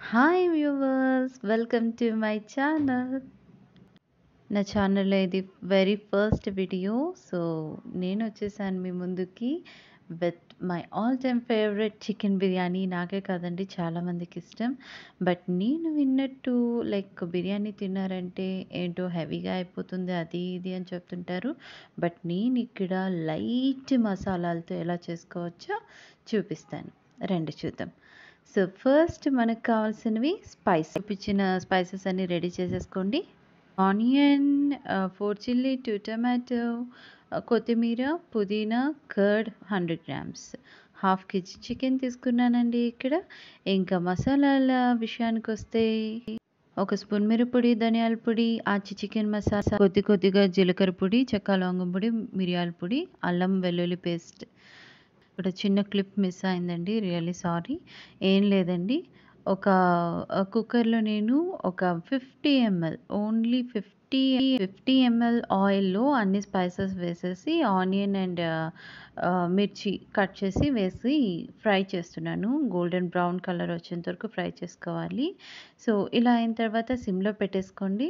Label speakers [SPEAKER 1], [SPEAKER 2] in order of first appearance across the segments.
[SPEAKER 1] hi viewers welcome to my channel నా ఛానల్లో ఇది వెరీ ఫస్ట్ వీడియో సో నేను వచ్చేసాను మీ ముందుకి with my all time favourite chicken biryani నాకే కాదండి చాలామందికి ఇష్టం బట్ నేను విన్నట్టు లైక్ బిర్యానీ తిన్నారంటే ఏంటో హెవీగా అయిపోతుంది అది ఇది అని చెప్తుంటారు బట్ నేను ఇక్కడ లైట్ మసాలాలతో ఎలా చేసుకోవచ్చో చూపిస్తాను రండి చూద్దాం సో ఫస్ట్ మనకు కావాల్సినవి స్పైస్ చూపించిన స్పైసెస్ అన్ని రెడీ చేసేసుకోండి onion four chilli two tomato కొత్తిమీర పుదీనా curd hundred grams half kg chicken తీసుకున్నానండి ఇక్కడ ఇంకా మసాలాల విషయానికి వస్తే ఒక స్పూన్ మిరప్పొడి ధనియాల పొడి ఆచి చికెన్ మసాలా కొద్ది కొద్దిగా జీలకర్ర పొడి చెక్క లవంగం పొడి మిరియాల పొడి అల్లం వెల్లుల్లి పేస్ట్ ఇక్కడ చిన్న క్లిప్ మిస్ అయిందండి రియల్లీ సారీ ఏం లేదండి ఒక కుక్కర్లో నేను ఒక fifty ml only fifty fifty ml ఆయిల్లో అన్ని స్పైసెస్ వేసేసి ఆనియన్ అండ్ మిర్చి కట్ చేసి వేసి ఫ్రై చేస్తున్నాను గోల్డెన్ బ్రౌన్ కలర్ వచ్చేంత వరకు ఫ్రై చేసుకోవాలి సో ఇలా అయిన తర్వాత సిమ్లో పెట్టేసుకోండి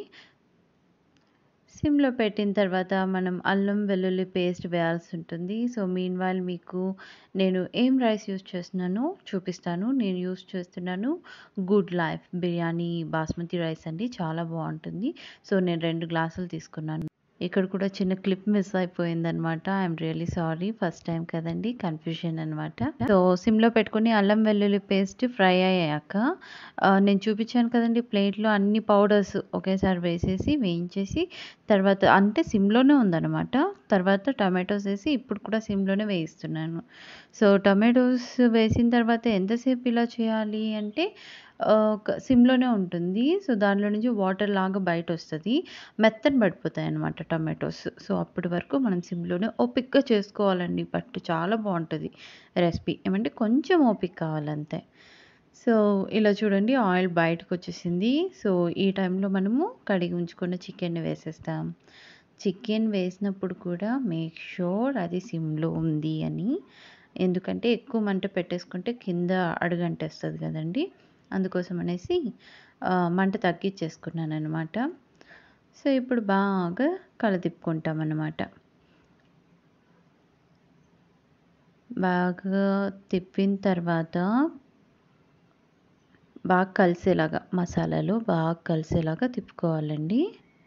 [SPEAKER 1] సిమ్లో పెట్టిన తర్వాత మనం అల్లం వెల్లుల్లి పేస్ట్ వేయాల్సి ఉంటుంది సో మీన్ వైల్ మీకు నేను ఏం రైస్ యూస్ చేస్తున్నానో చూపిస్తాను నేను యూస్ చేస్తున్నాను good life biryani basmati rice అండి చాలా బాగుంటుంది సో నేను రెండు గ్లాసులు తీసుకున్నాను ఇక్కడ కూడా చిన్న క్లిప్ మిస్ అయిపోయిందనమాట I'm really sorry first time కదండి కన్ఫ్యూజన్ అనమాట సో సిమ్లో పెట్టుకుని అల్లం వెల్లుల్లి పేస్ట్ ఫ్రై అయ్యాక నేను చూపించాను కదండి ప్లేట్లో అన్ని పౌడర్స్ ఒకేసారి వేసేసి వేయించేసి తర్వాత అంటే సిమ్లోనే ఉందన్నమాట తర్వాత టమాటోస్ వేసి ఇప్పుడు కూడా సిమ్లోనే వేయిస్తున్నాను సో టమాటోస్ వేసిన తర్వాత ఎంతసేపు ఇలా చేయాలి అంటే సిమ్లోనే ఉంటుంది సో దానిలో నుంచి వాటర్ లాగా బయట వస్తుంది మెత్తని పడిపోతాయి అన్నమాట టమాటోస్ సో అప్పటి వరకు మనం సిమ్లోనే ఓపిక్గా చేసుకోవాలండి బట్ చాలా బాగుంటుంది రెసిపీ ఏమంటే కొంచెం ఓపిక కావాలంతే సో ఇలా చూడండి ఆయిల్ బయటకు వచ్చేసింది సో ఈ టైంలో మనము కడిగి ఉంచుకున్న చికెన్ వేసేస్తాం చికెన్ వేసినప్పుడు కూడా మేక్ షూర్ అది సిమ్లో ఉంది అని ఎందుకంటే ఎక్కువ మంట పెట్టేసుకుంటే కింద అడుగంటేస్తుంది కదండి అందుకోసం అనేసి మంట తగ్గించేసుకున్నాను అనమాట సో ఇప్పుడు బాగా కలదిప్పుకుంటాం అన్నమాట బాగా తిప్పిన తర్వాత బాగా కలిసేలాగా మసాలాలు బాగా కలిసేలాగా తిప్పుకోవాలండి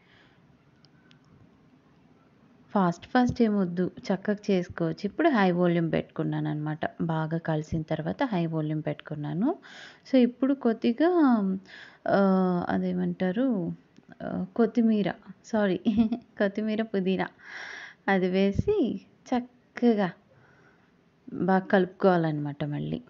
[SPEAKER 1] ఫాస్ట్ ఫాస్ట్ ఏమొద్దు చక్కగా చేసుకోవచ్చు ఇప్పుడు హై వాల్యూమ్ పెట్టుకున్నాను అనమాట బాగా కలిసిన తర్వాత హై వాల్యూమ్ పెట్టుకున్నాను సో ఇప్పుడు కొద్దిగా అదేమంటారు కొత్తిమీర సారీ కొత్తిమీర పుదీనా అది వేసి చక్కగా బాగా కలుపుకోవాలన్నమాట మళ్ళీ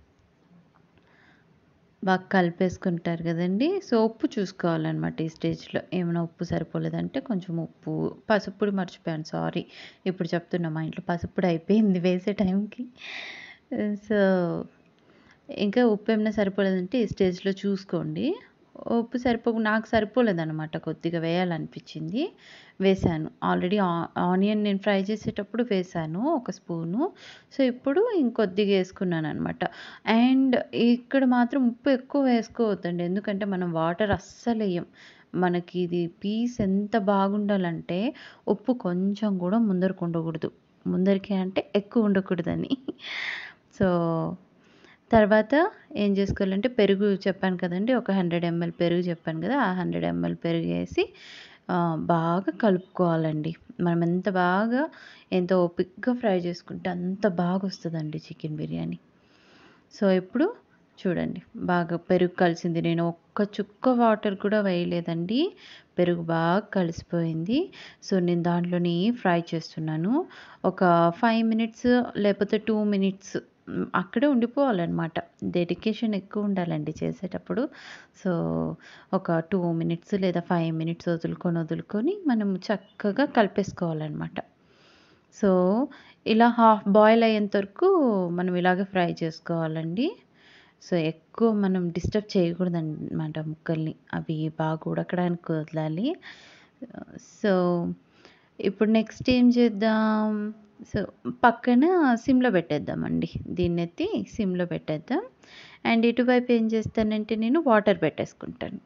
[SPEAKER 1] బాగా కలిపేసుకుంటారు కదండి సో ఉప్పు చూసుకోవాలన్నమాట ఈ స్టేజ్లో ఏమైనా ఉప్పు సరిపోలేదంటే కొంచెం ఉప్పు పసుపుడు మర్చిపోయాను సారీ ఇప్పుడు చెప్తున్నా మా ఇంట్లో పసుపుడు అయిపోయింది వేసే టైంకి సో ఇంకా ఉప్పు ఏమైనా సరిపోలేదంటే ఈ స్టేజ్లో చూసుకోండి ఉప్పు సరిపో నాకు సరిపోలేదన్నమాట కొద్దిగా వేయాలనిపించింది వేసాను ఆల్రెడీ ఆనియన్ నేను ఫ్రై చేసేటప్పుడు వేసాను ఒక స్పూను సో ఇప్పుడు ఇంకొద్దిగా వేసుకున్నాను అనమాట అండ్ ఇక్కడ మాత్రం ఉప్పు ఎక్కువ వేసుకోవద్దండి ఎందుకంటే మనం వాటర్ అస్సలు వేయం మనకి ఇది పీస్ ఎంత బాగుండాలంటే ఉప్పు కొంచెం కూడా ముందరకు ఉండకూడదు ముందరికి అంటే ఎక్కువ ఉండకూడదని సో తర్వాత ఏం చేసుకోవాలంటే పెరుగు చెప్పాను కదండి ఒక హండ్రెడ్ ఎంఎల్ పెరుగు చెప్పాను కదా ఆ హండ్రెడ్ ఎంఎల్ పెరుగు వేసి బాగా కలుపుకోవాలండి మనం ఎంత బాగా ఎంత ఓపిక్గా ఫ్రై చేసుకుంటే అంత బాగా వస్తుందండి చికెన్ బిర్యానీ సో ఇప్పుడు చూడండి బాగా పెరుగు కలిసింది నేను ఒక్క చుక్క వాటర్ కూడా వేయలేదండి పెరుగు బాగా కలిసిపోయింది సో నేను దాంట్లోని ఫ్రై చేస్తున్నాను ఒక ఫైవ్ మినిట్స్ లేకపోతే టూ మినిట్స్ అక్కడే ఉండిపోవాలన్నమాట డెడికేషన్ ఎక్కువ ఉండాలండి చేసేటప్పుడు సో ఒక టూ మినిట్స్ లేదా ఫైవ్ మినిట్స్ వదులుకొని వదులుకొని మనం చక్కగా కలిపేసుకోవాలన్నమాట సో ఇలా హాఫ్ బాయిల్ అయ్యేంత వరకు మనం ఇలాగే ఫ్రై చేసుకోవాలండి సో ఎక్కువ మనం డిస్టర్బ్ చేయకూడదు అనమాట ముక్కల్ని అవి బాగా ఉడకడానికి వదలాలి సో ఇప్పుడు నెక్స్ట్ ఏం చేద్దాం సో పక్కన సిమ్లో పెట్టేద్దామండి దీన్ని ఎత్తి సిమ్లో పెట్టేద్దాం అండ్ ఇటువైపు ఏం చేస్తానంటే నేను వాటర్ పెట్టేసుకుంటాను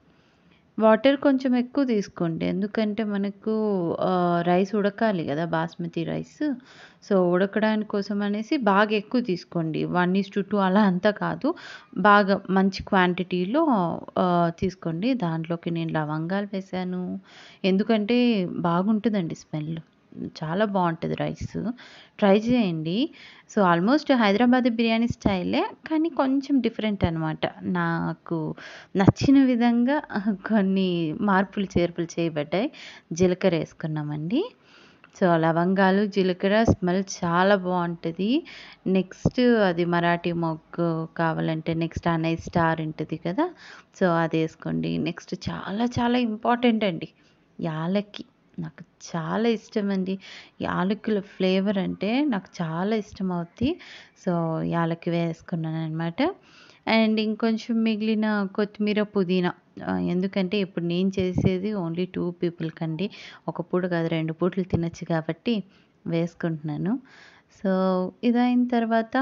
[SPEAKER 1] వాటర్ కొంచెం ఎక్కువ తీసుకోండి ఎందుకంటే మనకు రైస్ ఉడకాలి కదా బాస్మతి రైస్ సో ఉడకడానికి కోసం అనేసి బాగా ఎక్కువ తీసుకోండి వన్ ఈస్ టు టూ అలా అంతా కాదు బాగా మంచి క్వాంటిటీలో తీసుకోండి దాంట్లోకి నేను లవంగాలు వేసాను ఎందుకంటే బాగుంటుందండి స్మెల్ చాలా బాగుంటుంది రైస్ ట్రై చేయండి సో ఆల్మోస్ట్ హైదరాబాద్ బిర్యానీ స్టైలే కానీ కొంచెం డిఫరెంట్ అనమాట నాకు నచ్చిన విధంగా కొన్ని మార్పులు చేర్పులు చేయబడ్డాయి జీలకర్ర వేసుకున్నామండి సో లవంగాలు జీలకర్ర స్మెల్ చాలా బాగుంటుంది నెక్స్ట్ అది మరాఠీ మొగ్గు కావాలంటే నెక్స్ట్ అనై స్టార్ ఉంటుంది కదా సో అది వేసుకోండి నెక్స్ట్ చాలా చాలా ఇంపార్టెంట్ అండి యాలక్కి నాకు చాలా ఇష్టం అండి యాలకుల ఫ్లేవర్ అంటే నాకు చాలా ఇష్టం అవుద్ది సో యాలకి వేసుకున్నాను అనమాట అండ్ ఇంకొంచెం మిగిలిన కొత్తిమీర పుదీనా ఎందుకంటే ఇప్పుడు నేను చేసేది ఓన్లీ టూ పీపుల్కి అండి ఒక పూట కాదు రెండు పూటలు తినచ్చు కాబట్టి వేసుకుంటున్నాను సో ఇదైన తర్వాత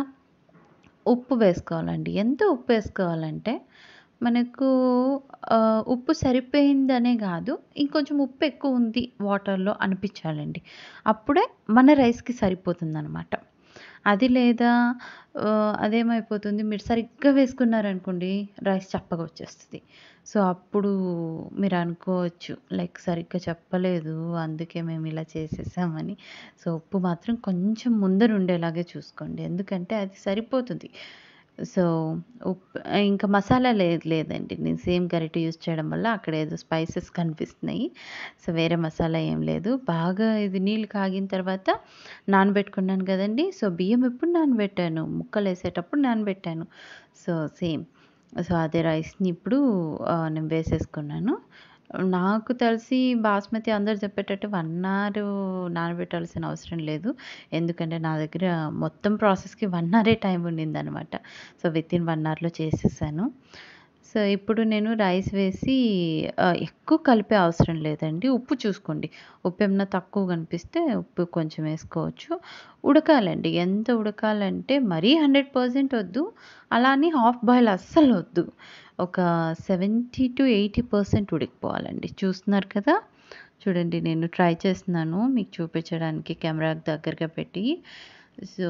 [SPEAKER 1] ఉప్పు వేసుకోవాలండి ఎంత ఉప్పు వేసుకోవాలంటే మనకు ఉప్పు సరిపోయిందనే కాదు ఇంకొంచెం ఉప్పు ఎక్కువ ఉంది వాటర్లో అనిపించాలండి అప్పుడే మన రైస్కి సరిపోతుందనమాట అది లేదా అదేమైపోతుంది మీరు సరిగ్గా వేసుకున్నారనుకోండి రైస్ చప్పగా వచ్చేస్తుంది సో అప్పుడు మీరు అనుకోవచ్చు లైక్ సరిగ్గా చెప్పలేదు అందుకే మేము ఇలా చేసేసామని సో ఉప్పు మాత్రం కొంచెం ముందర ఉండేలాగే చూసుకోండి ఎందుకంటే అది సరిపోతుంది సో ఉప్పు ఇంకా మసాలా లేదు లేదండి నేను సేమ్ గరిటె యూస్ చేయడం వల్ల అక్కడ ఏదో స్పైసెస్ కనిపిస్తున్నాయి సో వేరే మసాలా ఏం లేదు బాగా ఇది నీళ్ళు కాగిన తర్వాత నానబెట్టుకున్నాను కదండి సో బియ్యం ఎప్పుడు నానబెట్టాను ముక్కలు వేసేటప్పుడు నానబెట్టాను సో సేమ్ సో అదే రైస్ని ఇప్పుడు నేను వేసేసుకున్నాను నాకు తెలిసి బాస్మతి అందరు చెప్పేటట్టు వన్ అవర్ నానబెట్టాల్సిన అవసరం లేదు ఎందుకంటే నా దగ్గర మొత్తం ప్రాసెస్కి వన్ అవరే టైం ఉండిందనమాట సో విత్ ఇన్ వన్ అవర్లో చేసేసాను సో ఇప్పుడు నేను రైస్ వేసి ఎక్కువ కలిపే అవసరం లేదండి ఉప్పు చూసుకోండి ఉప్పు ఏమన్నా తక్కువ కనిపిస్తే ఉప్పు కొంచెం వేసుకోవచ్చు ఉడకాలండి ఎంత ఉడకాలంటే మరీ హండ్రెడ్ పర్సెంట్ వద్దు అలానే హాఫ్ బాయిల్ అస్సలు వద్దు ఒక సెవెంటీ టు ఎయిటీ పర్సెంట్ ఉడికిపోవాలండి చూస్తున్నారు కదా చూడండి నేను ట్రై చేస్తున్నాను మీకు చూపించడానికి కెమెరా దగ్గరగా పెట్టి సో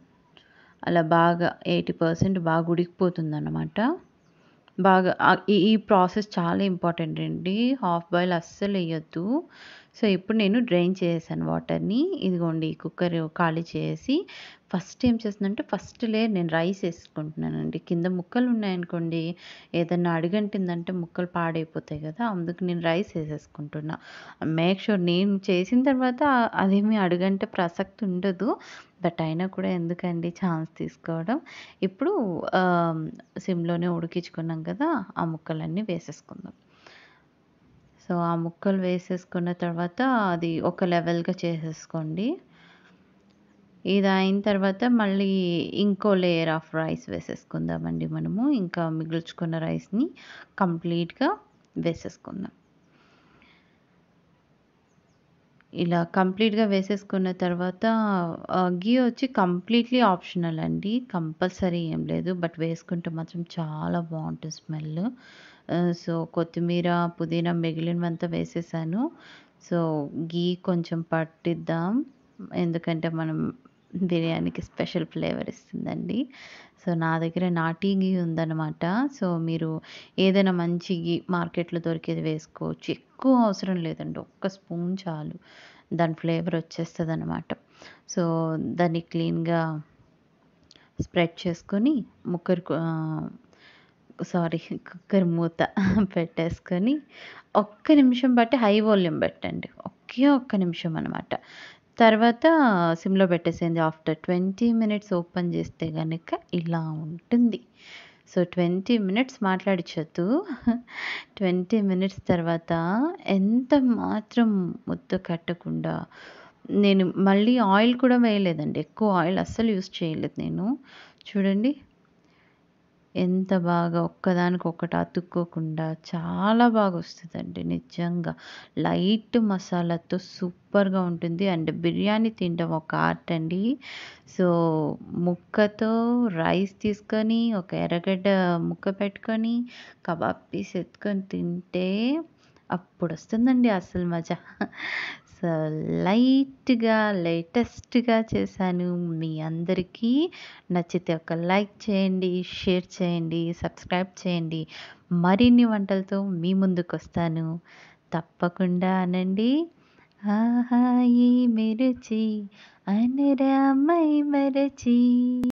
[SPEAKER 1] అలా బాగా ఎయిటీ పర్సెంట్ బాగా ఉడికిపోతుంది అన్నమాట బాగా ఈ ప్రాసెస్ చాలా ఇంపార్టెంట్ అండి హాఫ్ బాయిల్ అస్సలు వేయొద్దు సో ఇప్పుడు నేను డ్రైన్ చేసాను వాటర్ని ఇదిగోండి కుక్కర్ ఖాళీ చేసి ఫస్ట్ ఏం చేస్తుందంటే ఫస్ట్ లేయర్ నేను రైస్ వేసుకుంటున్నానండి కింద ముక్కలు ఉన్నాయనుకోండి ఏదన్నా అడుగంటిందంటే ముక్కలు పాడైపోతాయి కదా అందుకు నేను రైస్ వేసేసుకుంటున్నా మేక్ షూర్ నేను చేసిన తర్వాత అదేమి అడుగంటే ప్రసక్తి ఉండదు బట్ అయినా కూడా ఎందుకండి ఛాన్స్ తీసుకోవడం ఇప్పుడు సిమ్లోనే ఉడికించుకున్నాం కదా ఆ ముక్కలన్నీ వేసేసుకుందాం సో ఆ ముక్కలు వేసేసుకున్న తర్వాత అది ఒక లెవెల్గా చేసేసుకోండి ఇది అయిన తర్వాత మళ్ళీ ఇంకో లేయర్ ఆఫ్ రైస్ వేసేసుకుందామండి మనము ఇంకా మిగుల్చుకున్న రైస్ని కంప్లీట్గా వేసేసుకుందాం ఇలా కంప్లీట్గా వేసేసుకున్న తర్వాత గీ వచ్చి కంప్లీట్లీ ఆప్షనల్ అండి కంపల్సరీ ఏం లేదు బట్ వేసుకుంటే మాత్రం చాలా బాగుంటుంది స్మెల్ సో కొత్తిమీర పుదీనా మిగిలినవంతా వేసేసాను సో గీ కొంచెం పట్టిద్దాం ఎందుకంటే మనం బిర్యానీకి స్పెషల్ ఫ్లేవర్ ఇస్తుందండి సో నా దగ్గర నాటీ గీ ఉందన్నమాట సో మీరు ఏదైనా మంచి గీ మార్కెట్లో దొరికేది వేసుకోవచ్చు ఎక్కువ అవసరం లేదండి ఒక్క స్పూన్ చాలు దాని ఫ్లేవర్ వచ్చేస్తుంది అనమాట సో దాన్ని క్లీన్గా స్ప్రెడ్ చేసుకొని ముక్కరు సారీ కుక్కర్ మూత పెట్టేసుకొని ఒక్క నిమిషం బట్టి హై వాల్యూమ్ పెట్టండి ఒకే ఒక్క నిమిషం అనమాట తర్వాత సిమ్లో పెట్టేసేయండి ఆఫ్టర్ ట్వంటీ మినిట్స్ ఓపెన్ చేస్తే కనుక ఇలా ఉంటుంది సో ట్వంటీ మినిట్స్ మాట్లాడించొద్దు ట్వంటీ మినిట్స్ తర్వాత ఎంత మాత్రం ముద్ద కట్టకుండా నేను మళ్ళీ ఆయిల్ కూడా వేయలేదండి ఎక్కువ ఆయిల్ అస్సలు యూస్ చేయలేదు నేను చూడండి ఎంత బాగా ఒక్కదానికొకటి అతుక్కోకుండా చాలా బాగా వస్తుందండి నిజంగా లైట్ మసాలాతో సూపర్గా ఉంటుంది అండ్ బిర్యానీ తినడం ఒక ఆర్ట్ అండి సో ముక్కతో రైస్ తీసుకొని ఒక ఎర్రగడ్డ ముక్క పెట్టుకొని కబాబ్ పీస్ ఎత్తుకొని తింటే అప్పుడు వస్తుందండి అసలు మజా సో లైట్గా లేటెస్ట్గా చేశాను మీ అందరికీ నచ్చితే ఒక లైక్ చేయండి షేర్ చేయండి సబ్స్క్రైబ్ చేయండి మరిన్ని వంటలతో మీ ముందుకు వస్తాను తప్పకుండా అనండి ఆహా ఈ మెరుచి అనురామై మరచి